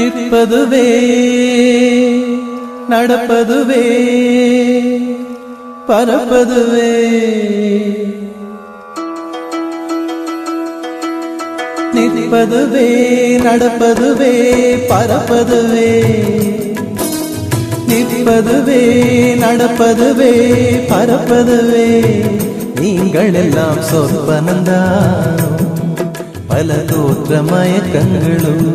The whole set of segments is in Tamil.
நிற்பதுவே நடப்பதுவே பரப்பதுவே நிற்பதுவே நடப்பதுவே பரப்பதுவே நிற்பதுவே நடப்பதுவே பரப்பதுவே நீங்கள் எல்லாம் சொற்பனந்தானோ பல தோற்ற மயக்கங்களும்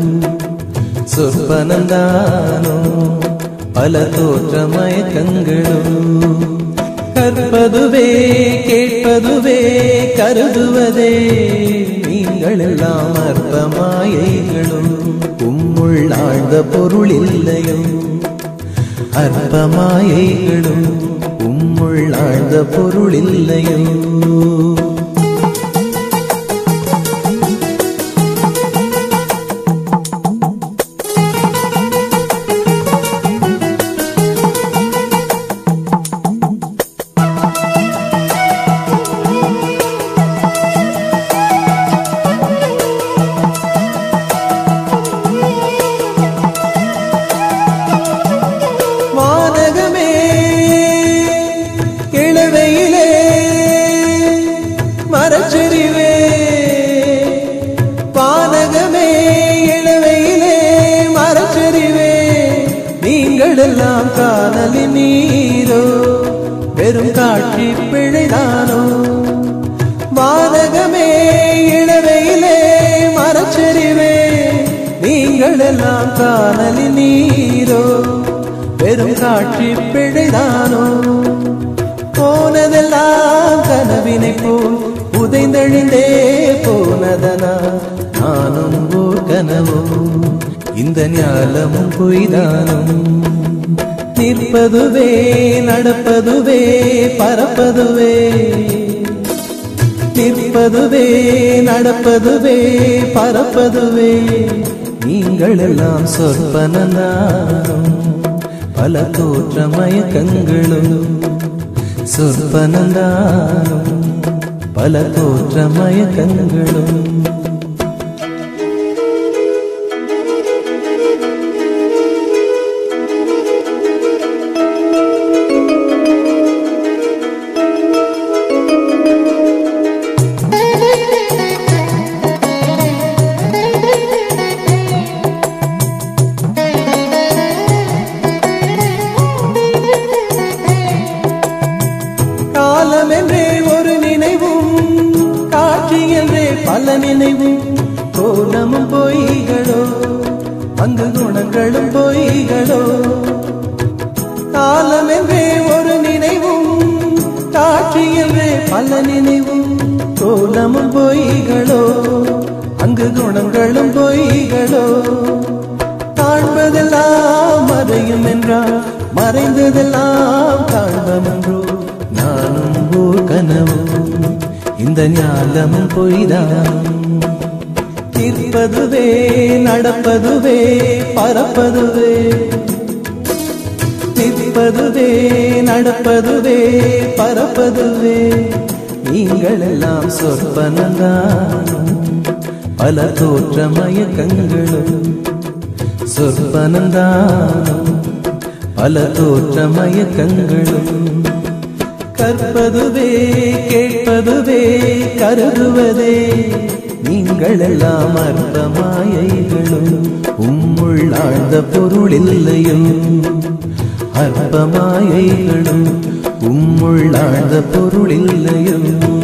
சொற்பனந்தானோ பல தோற்ற மயக்கங்களும் கற்பதுவே கேட்பதுவே கருதுவதே நீங்கள் எல்லாம் அற்ப மாயைகளும் உம்முள் ஆழ்ந்த பொருள் இல்லையோ அற்ப மாயைகளும் உம்முள் ஆழ்ந்த பொருள் இல்லையோ வானகமே இளவையிலே மரச்செறிவே வானகமே இளவையிலே மரச்செறிவே நீங்கள் எல்லாம் காணலின் நீரோ வெறும் காட்சி பிழைதானோ வானகமே இளவையிலே மரச்செறிவே நீங்கள் எல்லாம் காணலின் நீரோ வெறும் காட்சி பிழைதானோ போனதெல்லாம் கனவினை போல் உதைந்தழிந்தே போனதனா நானும் ஓர் கனவோ இந்த ஞாலமும் பொய்தானும் நிற்பதுவே நடப்பதுவே பரப்பதுவே நிற்பதுவே நடப்பதுவே பரப்பதுவே நீங்கள் எல்லாம் சொற்பனாரும் பல தோற்ற மயக்கங்களும் சொற்பனாரும் பல தோற்ற மயக்கங்களும் காலம் என்றே ஒரு நினைவும் காட்சி என்றே பல நினைவும் கோலமும் பொய்களோ அங்கு குணங்களும் பொய்களோ காலம் என்றே ஒரு நினைவும் காட்சி என்றே பல நினைவும் கோலமும் பொய்களோ அங்கு குணங்களும் பொய்களோ காண்பதெல்லாம் மறையும் என்றால் மறைந்ததெல்லாம் காண்பமென்றோ நானும் ஓர் கனவும் இந்த ஞாலமும் பொய்தான் நிற்பதுவே நடப்பதுவே பரப்பதுவே நிற்பதுவே நடப்பதுவே பரப்பதுவே நீங்கள் எல்லாம் சொற்பனந்தானும் பல தோற்ற மயக்கங்களும் சொற்பனந்தானும் பல தோற்ற மயக்கங்களும் கற்பதுவே கேட்பதுவே கருதுவதே நீங்கள் எல்லாம் அற்ப மாயைகளும் உம்முள் ஆழ்ந்த பொருள் இல்லையோ அற்ப மாயைகளும் உம்முள் ஆழ்ந்த பொருள் இல்லையோ